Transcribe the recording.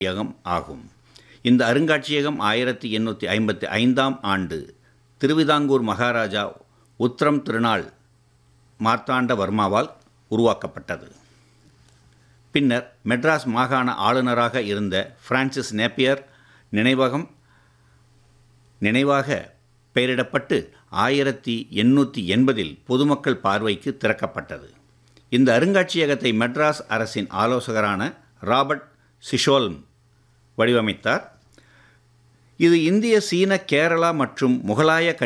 அருங்காட்சியகம் ஆகும் இந்த அருங்காட்சியகம் ஆயிரத்தி எண்ணூற்றி ஐம்பத்தி ஐந்தாம் ஆண்டு திருவிதாங்கூர் மகாராஜா உத்திரம் திருநாள் மார்த்தாண்டவர்மாவால் உருவாக்கப்பட்டது பின்னர் மெட்ராஸ் மாகாண ஆளுநராக இருந்த பிரான்சிஸ் நேப்பியர் நினைவகம் நினைவாக பெயரிடப்பட்டு ஆயிரத்தி எண்ணூற்றி எண்பதில் பொதுமக்கள் பார்வைக்கு திறக்கப்பட்டது இந்த அருங்காட்சியகத்தை மெட்ராஸ் அரசின் ஆலோசகரான ராபர்ட் சிஷோல்ம் வடிவமைத்தார் இது இந்திய சீன கேரளா மற்றும் முகலாய